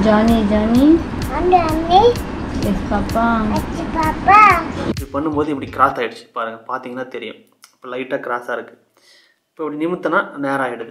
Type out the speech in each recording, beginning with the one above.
Johnny, Johnny. Andy, Andy, Yes, Papa. it's Papa. இப்படி பண்ணும்போது இப்படி கிராஸ் ஆயிடுச்சு பாருங்கள் பார்த்தீங்கன்னா தெரியும் இப்போ லைட்டாக கிராஸாக இருக்குது இப்போ இப்படி நிமித்தினா நேரம் ஆகிடுது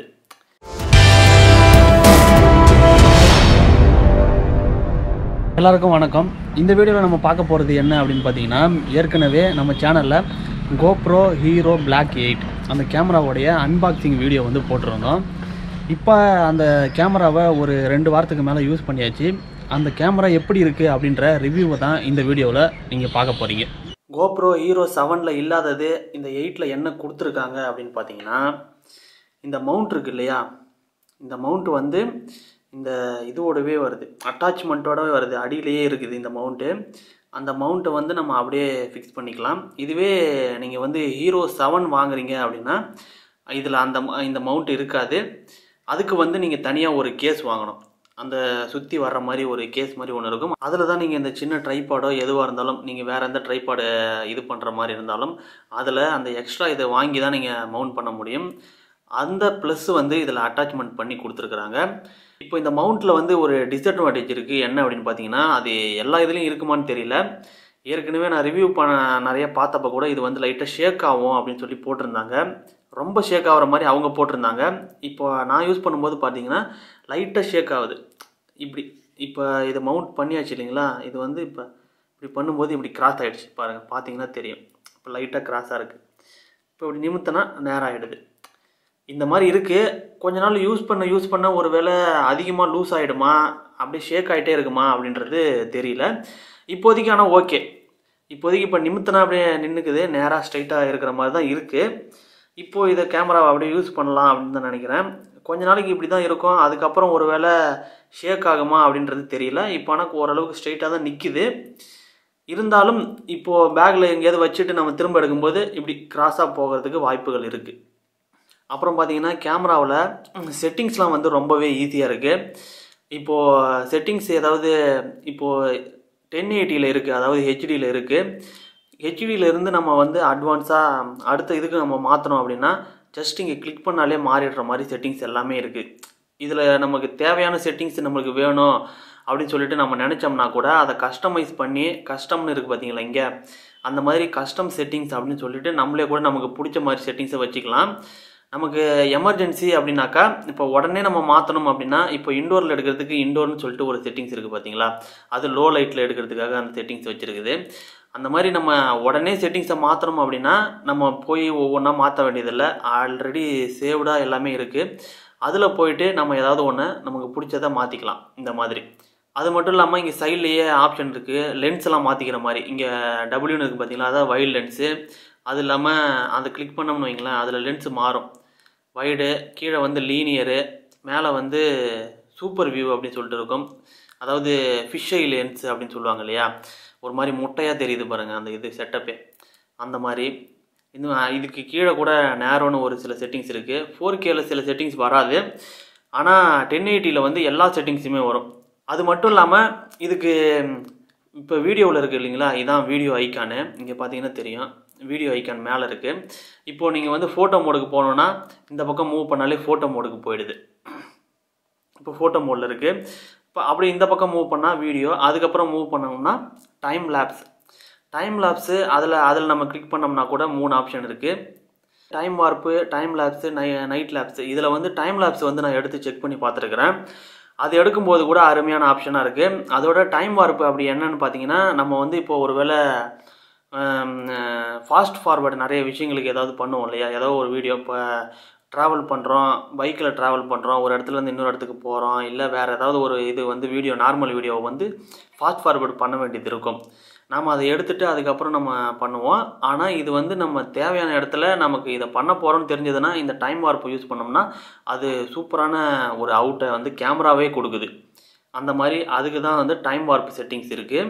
எல்லாருக்கும் வணக்கம் இந்த வீடியோவில் நம்ம பார்க்க போகிறது என்ன அப்படின்னு பார்த்தீங்கன்னா ஏற்கனவே நம்ம சேனலில் கோப்ரோ ஹீரோ Black எயிட் அந்த கேமராவுடைய அன்பாக்சிங் வீடியோ வந்து போட்டிருந்தோம் இப்போ அந்த கேமராவை ஒரு ரெண்டு வாரத்துக்கு மேலே யூஸ் பண்ணியாச்சு அந்த கேமரா எப்படி இருக்குது அப்படின்ற ரிவ்யூவை தான் இந்த வீடியோவில் நீங்கள் பார்க்க போகிறீங்க கோப்ரோ ஹீரோ செவனில் இல்லாதது இந்த எயிட்டில் என்ன கொடுத்துருக்காங்க அப்படின்னு பார்த்தீங்கன்னா இந்த மவுண்ட் இருக்கு இல்லையா இந்த மவுண்ட் வந்து இந்த இதோடவே வருது அட்டாச்மெண்ட்டோடவே வருது அடியிலேயே இருக்குது இந்த மவுண்ட்டு அந்த மவுண்ட்டை வந்து நம்ம அப்படியே ஃபிக்ஸ் பண்ணிக்கலாம் இதுவே நீங்கள் வந்து ஹீரோ செவன் வாங்குறீங்க அப்படின்னா இதில் அந்த ம- இந்த மவுண்ட் இருக்காது அதுக்கு வந்து நீங்கள் தனியாக ஒரு கேஸ் வாங்கணும் அந்த சுற்றி வர்ற மாதிரி ஒரு கேஸ் மாதிரி ஒன்று இருக்கும் அதில் தான் நீங்கள் இந்த சின்ன ட்ரைபாடோ எதுவாக இருந்தாலும் நீங்கள் வேறு எந்த ட்ரைபாடு இது பண்ணுற மாதிரி இருந்தாலும் அதில் அந்த எக்ஸ்ட்ரா இதை வாங்கி தான் நீங்கள் மவுண்ட் பண்ண முடியும் அந்த ப்ளஸ் வந்து இதில் அட்டாச்மெண்ட் பண்ணி கொடுத்துருக்குறாங்க இப்போ இந்த மவுண்ட்டில் வந்து ஒரு டிஸ்அட்வான்டேஜ் இருக்குது என்ன அப்படின்னு பார்த்தீங்கன்னா அது எல்லா இதுலேயும் இருக்குமான்னு தெரியல ஏற்கனவே நான் ரிவ்யூ பண்ண நிறைய பார்த்தப்ப கூட இது வந்து லைட்டாக ஷேக் ஆகும் அப்படின்னு சொல்லி போட்டிருந்தாங்க ரொம்ப ஷேக் ஆகிற மாதிரி அவங்க போட்டிருந்தாங்க இப்போ நான் யூஸ் பண்ணும்போது பார்த்தீங்கன்னா லைட்டாக ஷேக் ஆகுது இப்படி இப்போ இதை மவுண்ட் பண்ணியாச்சு இல்லைங்களா இது வந்து இப்போ இப்படி பண்ணும்போது இப்படி கிராஸ் ஆகிடுச்சு பாருங்கள் பார்த்தீங்கன்னா தெரியும் இப்போ லைட்டாக கிராஸாக இருக்குது இப்போ இப்படி நிமித்தினா நேரம் ஆகிடுது இந்த மாதிரி இருக்குது கொஞ்ச நாள் யூஸ் பண்ண யூஸ் பண்ண ஒரு வேளை அதிகமாக லூஸ் ஆகிடுமா அப்படியே ஷேக் ஆகிட்டே இருக்குமா அப்படின்றது தெரியல இப்போதைக்கு ஆனால் ஓகே இப்போதைக்கு இப்போ நிமித்தினா அப்படியே நின்றுக்குது நேராக ஸ்ட்ரைட்டாக இருக்கிற மாதிரி தான் இருக்குது இப்போது இதை கேமராவை அப்படியே யூஸ் பண்ணலாம் அப்படின்னு தான் நினைக்கிறேன் கொஞ்ச நாளைக்கு இப்படி தான் இருக்கும் அதுக்கப்புறம் ஒரு வேளை ஷேக் ஆகுமா அப்படின்றது தெரியல இப்போ ஆனால் ஓரளவுக்கு ஸ்ட்ரைட்டாக தான் நிற்கிது இருந்தாலும் இப்போது பேக்கில் எங்கேயாவது வச்சுட்டு நம்ம திரும்ப எடுக்கும்போது இப்படி கிராஸாக போகிறதுக்கு வாய்ப்புகள் இருக்குது அப்புறம் பார்த்தீங்கன்னா கேமராவில் செட்டிங்ஸ்லாம் வந்து ரொம்பவே ஈஸியாக இருக்குது இப்போது செட்டிங்ஸ் ஏதாவது இப்போது டென் எயிட்டியில் இருக்குது அதாவது ஹெச்டியில் இருக்குது ஹெச்டியில் இருந்து நம்ம வந்து அட்வான்ஸாக அடுத்த இதுக்கு நம்ம மாற்றணும் அப்படின்னா ஜஸ்ட் இங்கே கிளிக் பண்ணாலே மாறிடுற மாதிரி செட்டிங்ஸ் எல்லாமே இருக்குது இதில் நமக்கு தேவையான செட்டிங்ஸ் நம்மளுக்கு வேணும் அப்படின்னு சொல்லிட்டு நம்ம நினச்சோம்னா கூட அதை கஸ்டமைஸ் பண்ணி கஸ்டம்னு இருக்குது பார்த்தீங்களா இங்கே அந்த மாதிரி கஸ்டம் செட்டிங்ஸ் அப்படின்னு சொல்லிட்டு நம்மளே கூட நமக்கு பிடிச்ச மாதிரி செட்டிங்ஸை வச்சுக்கலாம் நமக்கு எமர்ஜென்சி அப்படின்னாக்கா இப்போ உடனே நம்ம மாற்றணும் அப்படின்னா இப்போ இண்டோரில் எடுக்கிறதுக்கு இண்டோர்னு சொல்லிட்டு ஒரு செட்டிங்ஸ் இருக்குது பார்த்தீங்களா அது லோ லைட்டில் எடுக்கிறதுக்காக அந்த செட்டிங்ஸ் வச்சுருக்குது அந்த மாதிரி நம்ம உடனே செட்டிங்ஸை மாற்றணும் அப்படின்னா நம்ம போய் ஒவ்வொன்றா மாற்ற வேண்டியதில்லை ஆல்ரெடி சேவ்டாக எல்லாமே இருக்குது அதில் போயிட்டு நம்ம ஏதாவது ஒன்று நமக்கு பிடிச்சதை மாற்றிக்கலாம் இந்த மாதிரி அது மட்டும் இல்லாமல் இங்கே சைட்லேயே ஆப்ஷன் இருக்குது லென்ஸ் எல்லாம் மாற்றிக்கிற மாதிரி இங்கே டபிள்யூன்னு இருக்குது பார்த்தீங்களா அதான் வைல்ட் லென்ஸு அது இல்லாமல் அதை கிளிக் பண்ணோம்னு வைங்களேன் அதில் லென்ஸ் மாறும் வைடு கீழே வந்து லீனியரு மேலே வந்து சூப்பர் வியூ அப்படின்னு சொல்லிட்டு இருக்கும் அதாவது ஃபிஷ்ஷை லென்ஸ் அப்படின்னு சொல்லுவாங்க இல்லையா ஒரு மாதிரி முட்டையாக தெரியுது பாருங்கள் அந்த இது செட்டப்பே அந்த மாதிரி இன்னும் இதுக்கு கீழே கூட நேரோன்னு ஒரு சில செட்டிங்ஸ் இருக்குது ஃபோர் கேல சில செட்டிங்ஸ் வராது ஆனால் டென் எயிட்டியில் வந்து எல்லா செட்டிங்ஸுமே வரும் அது மட்டும் இல்லாமல் இதுக்கு இப்போ வீடியோவில் இருக்குது இல்லைங்களா இதான் வீடியோ ஐக்கானு இங்கே பார்த்தீங்கன்னா தெரியும் வீடியோ ஐக்கான் மேலே இருக்குது இப்போது நீங்கள் வந்து ஃபோட்டோ மோடுக்கு போகணுன்னா இந்த பக்கம் மூவ் பண்ணாலே ஃபோட்டோ மோடுக்கு போயிடுது இப்போ ஃபோட்டோ மோடில் இருக்குது இப்போ அப்படி இந்த பக்கம் மூவ் பண்ணால் வீடியோ அதுக்கப்புறம் மூவ் பண்ணோம்னா டைம் லேப்ஸ் டைம் லேப்ஸு அதில் அதில் நம்ம கிளிக் பண்ணோம்னா கூட மூணு ஆப்ஷன் இருக்குது டைம் வார்ப்பு டைம் லேப்ஸு நை நைட் லேப்ஸு இதில் வந்து டைம் லேப்ஸ் வந்து நான் எடுத்து செக் பண்ணி பார்த்துருக்குறேன் அது எடுக்கும்போது கூட அருமையான ஆப்ஷனாக இருக்குது அதோட டைம் வார்ப்பு அப்படி என்னன்னு பார்த்தீங்கன்னா நம்ம வந்து இப்போ ஒரு வேளை ஃபாஸ்ட் ஃபார்வர்டு நிறைய விஷயங்களுக்கு ஏதாவது பண்ணுவோம் இல்லையா ஏதோ ஒரு வீடியோ இப்போ ட்ராவல் பண்ணுறோம் பைக்கில் ட்ராவல் பண்ணுறோம் ஒரு இடத்துலேருந்து இன்னொரு இடத்துக்கு போகிறோம் இல்லை வேறு ஏதாவது ஒரு இது வந்து வீடியோ நார்மல் வீடியோவை வந்து ஃபாஸ்ட் ஃபார்வர்டு பண்ண வேண்டியது இருக்கும் நாம் அதை எடுத்துகிட்டு அதுக்கப்புறம் நம்ம பண்ணுவோம் ஆனால் இது வந்து நம்ம தேவையான இடத்துல நமக்கு இதை பண்ண போகிறோம்னு தெரிஞ்சதுன்னா இந்த டைம் வார்ப்பு யூஸ் பண்ணோம்னா அது சூப்பரான ஒரு அவுட்டை வந்து கேமராவே கொடுக்குது அந்த மாதிரி அதுக்கு தான் வந்து டைம் வார்ப்பு செட்டிங்ஸ் இருக்குது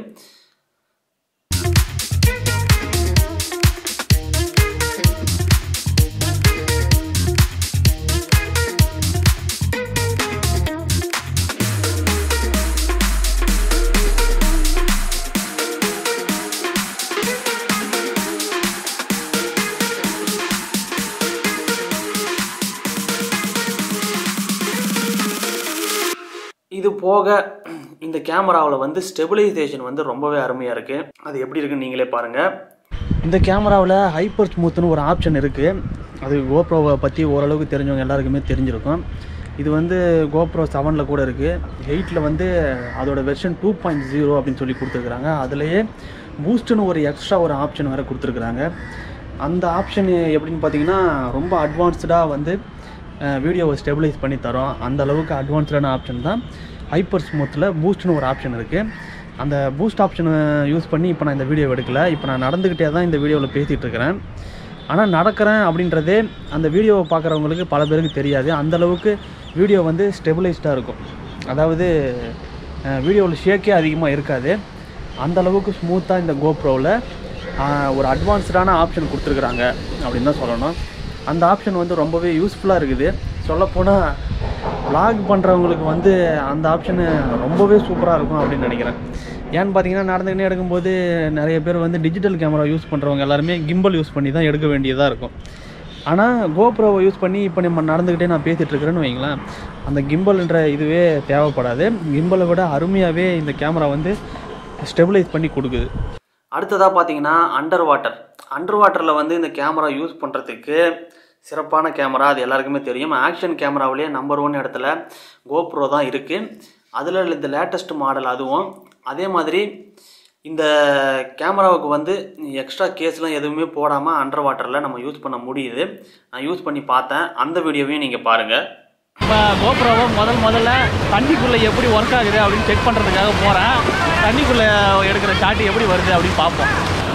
இது போக இந்த கேமராவில் வந்து ஸ்டெபிலைசேஷன் வந்து ரொம்பவே அருமையாக இருக்குது அது எப்படி இருக்குன்னு நீங்களே பாருங்கள் இந்த கேமராவில் ஹைப்பர் ஸ்மூத்னு ஒரு ஆப்ஷன் இருக்குது அது கோப்ரோவை பற்றி ஓரளவுக்கு தெரிஞ்சவங்க எல்லாருக்குமே தெரிஞ்சிருக்கும் இது வந்து கோப்ரோ செவனில் கூட இருக்குது எயிட்டில் வந்து அதோட வெர்ஷன் டூ பாயிண்ட் ஜீரோ அப்படின்னு சொல்லி கொடுத்துருக்குறாங்க அதுலேயே பூஸ்ட்னு ஒரு எக்ஸ்ட்ரா ஒரு ஆப்ஷன் வேறு கொடுத்துருக்குறாங்க அந்த ஆப்ஷன் எப்படின்னு பார்த்தீங்கன்னா ரொம்ப அட்வான்ஸ்டாக வந்து வீடியோவை ஸ்டெபிலைஸ் பண்ணி தரோம் அந்த அளவுக்கு அட்வான்ஸ்டான ஆப்ஷன் தான் ஹைப்பர் ஸ்மூத்தில் பூஸ்ட்னு ஒரு ஆப்ஷன் இருக்குது அந்த பூஸ்ட் ஆப்ஷனை யூஸ் பண்ணி இப்போ நான் இந்த வீடியோ எடுக்கல இப்போ நான் நடந்துக்கிட்டே தான் இந்த வீடியோவில் பேசிகிட்டு இருக்கிறேன் ஆனால் நடக்கிறேன் அப்படின்றதே அந்த வீடியோவை பார்க்குறவங்களுக்கு பல பேருக்கு தெரியாது அந்த அளவுக்கு வீடியோ வந்து ஸ்டெபிளைஸ்டாக இருக்கும் அதாவது வீடியோவில் ஷேக்கே அதிகமாக இருக்காது அந்த அளவுக்கு ஸ்மூத்தாக இந்த கோப்ரோவில் ஒரு அட்வான்ஸ்டான ஆப்ஷன் கொடுத்துருக்குறாங்க அப்படின்னு தான் சொல்லணும் அந்த ஆப்ஷன் வந்து ரொம்பவே யூஸ்ஃபுல்லாக இருக்குது சொல்லப்போனால் vlog பண்ணுறவங்களுக்கு வந்து அந்த ஆப்ஷனு ரொம்பவே சூப்பராக இருக்கும் அப்படின்னு நினைக்கிறேன் ஏன்னு பார்த்தீங்கன்னா நடந்துக்கிட்டே எடுக்கும்போது நிறைய பேர் வந்து டிஜிட்டல் கேமரா யூஸ் பண்ணுறவங்க எல்லாருமே கிம்பல் யூஸ் பண்ணி தான் எடுக்க வேண்டியதாக இருக்கும் ஆனால் கோப்ரோவை யூஸ் பண்ணி இப்போ நம்ம நடந்துக்கிட்டே நான் பேசிகிட்டு இருக்கிறேன்னு வைங்களேன் அந்த கிம்பல்ன்ற இதுவே தேவைப்படாது கிம்பலை விட அருமையாகவே இந்த கேமரா வந்து ஸ்டெபிலைஸ் பண்ணி கொடுக்குது அடுத்ததாக பார்த்தீங்கன்னா அண்டர் வாட்டர் அண்டர் வாட்டரில் வந்து இந்த கேமரா யூஸ் பண்ணுறதுக்கு சிறப்பான கேமரா அது எல்லாருக்குமே தெரியும் ஆக்ஷன் கேமராவிலேயே நம்பர் ஒன் இடத்துல கோப்ரோ தான் இருக்குது அதில் இந்த லேட்டஸ்ட் மாடல் அதுவும் அதே மாதிரி இந்த கேமராவுக்கு வந்து எக்ஸ்ட்ரா கேஸ்லாம் எதுவுமே போடாமல் அண்டர் வாட்டரில் நம்ம யூஸ் பண்ண முடியுது நான் யூஸ் பண்ணி பார்த்தேன் அந்த வீடியோவையும் நீங்கள் பாருங்கள் இப்போ கோப்ரோவை முதல் முதல்ல தண்ணிக்குள்ளே எப்படி ஒர்க் ஆகுது அப்படின்னு செக் பண்ணுறதுக்காக போகிறேன் தண்ணிக்குள்ளே எடுக்கிற ஷாட் எப்படி வருது அப்படின்னு பார்ப்போம்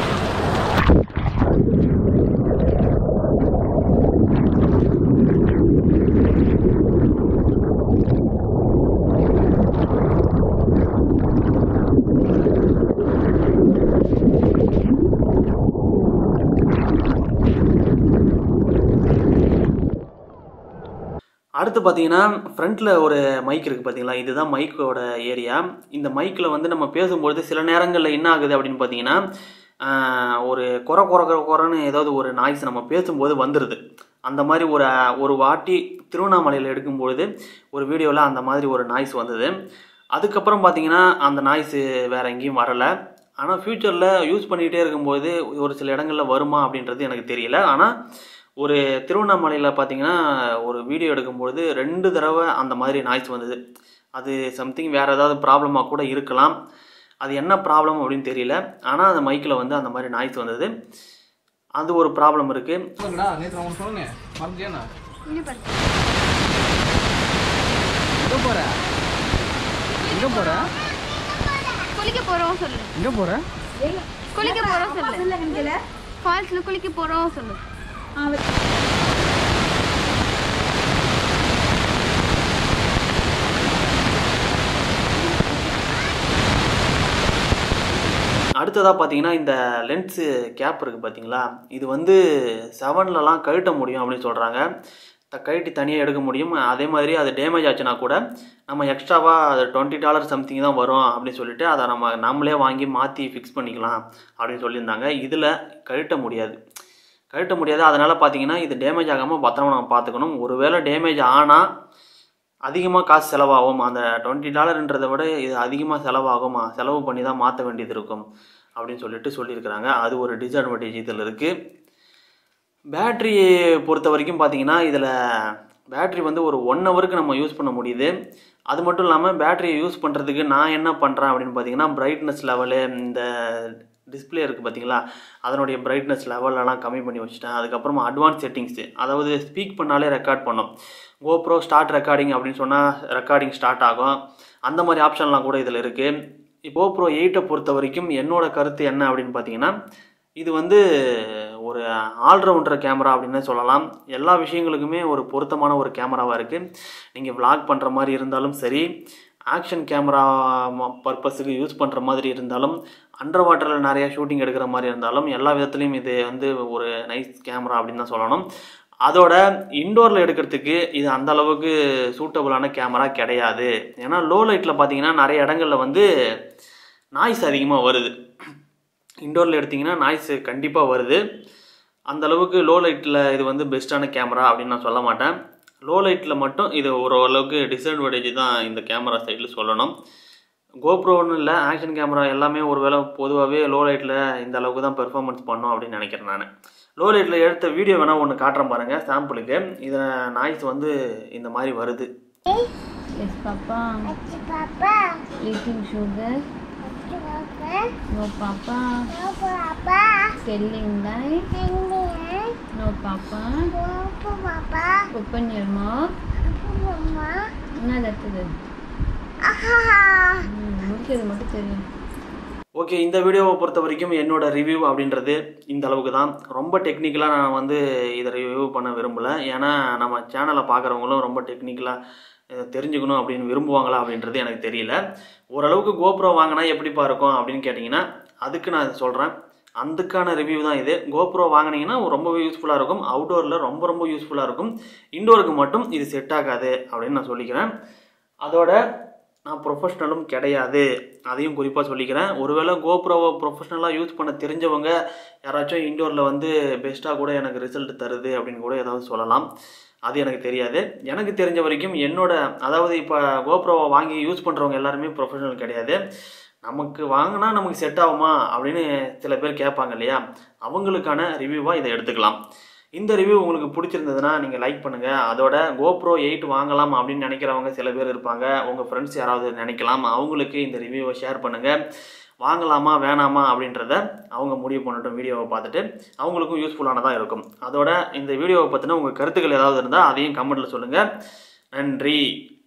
அடுத்து பார்த்தீங்கன்னா ஃப்ரண்ட்டில் ஒரு மைக் இருக்குது பார்த்தீங்களா இதுதான் மைக்கோட ஏரியா இந்த மைக்கில் வந்து நம்ம பேசும்பொழுது சில நேரங்களில் என்ன ஆகுது அப்படின்னு பார்த்தீங்கன்னா ஆஹ், ஒரு குறை குறை குறை குறைன்னு ஏதாவது ஒரு நாய்ஸ் நம்ம பேசும்போது வந்துடுது அந்த மாதிரி ஒரு ஒரு வாட்டி திருவண்ணாமலையில் எடுக்கும்பொழுது ஒரு வீடியோவில் அந்த மாதிரி ஒரு நாய்ஸ் வந்தது அதுக்கப்புறம் பார்த்தீங்கன்னா அந்த நாய்ஸு வேறு எங்கேயும் வரலை ஆனால் ஃப்யூச்சரில் யூஸ் பண்ணிகிட்டே இருக்கும்போது ஒரு சில இடங்களில் வருமா அப்படின்றது எனக்கு தெரியல ஆனால் ஒரு திருவண்ணாமலையில் பார்த்தீங்கன்னா ஒரு வீடியோ எடுக்கும்பொழுது ரெண்டு தடவை அந்த மாதிரி நாய்ஸ் வந்தது அது சம்திங் வேறு ஏதாவது ப்ராப்ளமாக கூட இருக்கலாம் அது என்ன ப்ராப்ளம் அப்படின்னு தெரியல ஆனால் அந்த மைக்கில் வந்து அந்த மாதிரி நாய்ஸ் வந்தது அது ஒரு ப்ராப்ளம் இருக்குது சொல்லுங்கடா நேற்று நான் உனக்கு சொன்னேன் மறந்துட்டியா எங்க போற எங்க போற குளிக்க போறோம் சொல்லு எங்க போற குளிக்க போறோம் சொல்லு ஃபால்ஸ்ல குளிக்க போறோம் சொல்லு அடுத்ததாக பார்த்தீங்கன்னா இந்த லென்ஸு கேப் இருக்குது பார்த்தீங்களா இது வந்து செவன்லலாம் கழட்ட முடியும் அப்படின்னு சொல்கிறாங்க த கழட்டி தனியாக எடுக்க முடியும் அதே மாதிரி அது டேமேஜ் ஆச்சுன்னா கூட நம்ம எக்ஸ்ட்ராவாக அது டுவெண்ட்டி டாலர் சம்திங் தான் வரும் அப்படின்னு சொல்லிட்டு அதை நம்ம நம்மளே வாங்கி மாற்றி ஃபிக்ஸ் பண்ணிக்கலாம் அப்படின்னு சொல்லியிருந்தாங்க இதில் கழட்ட முடியாது கழட்ட முடியாது அதனால் பார்த்தீங்கன்னா இது டேமேஜ் ஆகாமல் பத்திரமா நம்ம பார்த்துக்கணும் ஒருவேளை டேமேஜ் ஆனால் அதிகமாக காசு செலவாகும் அந்த டுவெண்ட்டி டாலர்ன்றதை விட இது அதிகமாக செலவாகும் செலவு பண்ணி தான் மாற்ற வேண்டியது இருக்கும் அப்படின்னு சொல்லிட்டு சொல்லியிருக்கிறாங்க அது ஒரு டிஸ்அட்வான்டேஜ் இதில் இருக்குது பேட்ரி பொறுத்த வரைக்கும் பார்த்தீங்கன்னா இதில் பேட்ரி வந்து ஒரு ஒன் ஹவருக்கு நம்ம யூஸ் பண்ண முடியுது அது மட்டும் இல்லாமல் பேட்டரியை யூஸ் பண்ணுறதுக்கு நான் என்ன பண்ணுறேன் அப்படின்னு பார்த்தீங்கன்னா பிரைட்னஸ் லெவலு இந்த டிஸ்ப்ளே இருக்குது பார்த்தீங்களா அதனுடைய பிரைட்னஸ் லெவலெல்லாம் கம்மி பண்ணி வச்சுட்டேன் அதுக்கப்புறமா அட்வான்ஸ் செட்டிங்ஸு அதாவது ஸ்பீக் பண்ணாலே ரெக்கார்ட் பண்ணும் கோப்ரோ ஸ்டார்ட் ரெக்கார்டிங் அப்படின்னு சொன்னால் ரெக்கார்டிங் ஸ்டார்ட் ஆகும் அந்த மாதிரி ஆப்ஷன்லாம் கூட இதில் இருக்குது கோப்ரோ எயிட்டை பொறுத்த வரைக்கும் என்னோட கருத்து என்ன அப்படின்னு பார்த்தீங்கன்னா இது வந்து ஒரு ஆல்ரவுண்டர் கேமரா அப்படின்னு சொல்லலாம் எல்லா விஷயங்களுக்குமே ஒரு பொருத்தமான ஒரு கேமராவாக இருக்குது நீங்கள் vlog பண்ணுற மாதிரி இருந்தாலும் சரி ஆக்ஷன் கேமரா பர்பஸுக்கு யூஸ் பண்ணுற மாதிரி இருந்தாலும் அண்டர் வாட்டரில் நிறைய ஷூட்டிங் எடுக்கிற மாதிரி இருந்தாலும் எல்லா விதத்துலையும் இது வந்து ஒரு நைஸ் கேமரா அப்படின்னு தான் சொல்லணும் அதோட இண்டோரில் எடுக்கிறதுக்கு இது அந்த அளவுக்கு சூட்டபுளான கேமரா கிடையாது ஏன்னா லோ லைட்டில் பார்த்தீங்கன்னா நிறைய இடங்கள்ல வந்து நாய்ஸ் அதிகமாக வருது இண்டோரில் எடுத்திங்கன்னா நாய்ஸ் கண்டிப்பாக வருது அந்த அளவுக்கு லோ லைட்டில் இது வந்து பெஸ்ட்டான கேமரா அப்படின்னு நான் சொல்ல மாட்டேன் லோ லைட்டில் மட்டும் இது ஓரளவுக்கு டிஸ்அட்வான்டேஜ் தான் இந்த கேமரா சைடில் சொல்லணும் கோப்ரோன்னு இல்லை ஆக்ஷன் கேமரா எல்லாமே ஒரு வேளை பொதுவாகவே லோ லைட்டில் இந்த அளவுக்கு தான் பெர்ஃபார்மன்ஸ் பண்ணும் அப்படின்னு நினைக்கிறேன் நான் லோ லைட்டில் எடுத்த வீடியோ வேணால் ஒன்று காட்டுறேன் பாருங்கள் சாம்பிளுக்கு இதில் நாய்ஸ் வந்து இந்த மாதிரி வருது Yes, Papa. Achi Papa. Eating sugar. Achi Papa. No, Papa. No Papa. Telling lie. Ini. No, Papa. No Papa. Open your mouth. Mama. என்ன தட்டுது Aha. ம், முடிக்கிறது மட்டும் தெரியும் ஓகே இந்த வீடியோவை பொறுத்த வரைக்கும் என்னோட ரிவ்யூ அப்படின்றது இந்த அளவுக்கு தான் ரொம்ப டெக்னிக்கலாக நான் வந்து இதை ரிவ்யூ பண்ண விரும்பலை ஏன்னா நம்ம சேனலை பார்க்குறவங்களும் ரொம்ப டெக்னிக்கலாக தெரிஞ்சுக்கணும் அப்படின்னு விரும்புவாங்களா அப்படின்றது எனக்கு தெரியல ஓரளவுக்கு கோப்ரோ வாங்கினா எப்படிப்பா இருக்கும் அப்படின்னு கேட்டிங்கன்னா அதுக்கு நான் சொல்கிறேன் அதுக்கான ரிவ்யூ தான் இது கோப்ரோ வாங்கினீங்கன்னா ரொம்பவே யூஸ்ஃபுல்லாக இருக்கும் அவுட்டோரில் ரொம்ப ரொம்ப யூஸ்ஃபுல்லாக இருக்கும் இன்டோருக்கு மட்டும் இது செட் ஆகாது அப்படின்னு நான் சொல்லிக்கிறேன் அதோட நான் ப்ரொஃபஷ்னலும் கிடையாது அதையும் குறிப்பாக சொல்லிக்கிறேன் ஒருவேளை கோப்ரோவை ப்ரொஃபஷ்னலாக யூஸ் பண்ண தெரிஞ்சவங்க யாராச்சும் இன்டோரில் வந்து பெஸ்ட்டாக கூட எனக்கு ரிசல்ட் தருது அப்படின்னு கூட ஏதாவது சொல்லலாம் அது எனக்கு தெரியாது எனக்கு தெரிஞ்ச வரைக்கும் என்னோட அதாவது இப்போ கோப்ரோவை வாங்கி யூஸ் பண்ணுறவங்க எல்லாருமே ப்ரொஃபஷனல் கிடையாது நமக்கு வாங்கினா நமக்கு செட் ஆகுமா அப்படின்னு சில பேர் கேட்பாங்க இல்லையா அவங்களுக்கான ரிவ்யூவாக இதை எடுத்துக்கலாம் இந்த ரிவ்யூ உங்களுக்கு பிடிச்சிருந்ததுன்னா நீங்கள் லைக் பண்ணுங்கள் அதோட கோப்ரோ எயிட் வாங்கலாம் அப்படின்னு நினைக்கிறவங்க சில பேர் இருப்பாங்க உங்கள் ஃப்ரெண்ட்ஸ் யாராவது நினைக்கலாம் அவங்களுக்கு இந்த ரிவ்யூவை ஷேர் பண்ணுங்கள் வாங்கலாமா வேணாமா அப்படின்றத அவங்க முடிவு பண்ணட்டும் வீடியோவை பார்த்துட்டு அவங்களுக்கும் யூஸ்ஃபுல்லானதாக இருக்கும் அதோட இந்த வீடியோவை பற்றின உங்கள் கருத்துக்கள் ஏதாவது இருந்தால் அதையும் கமெண்ட்டில் சொல்லுங்கள் நன்றி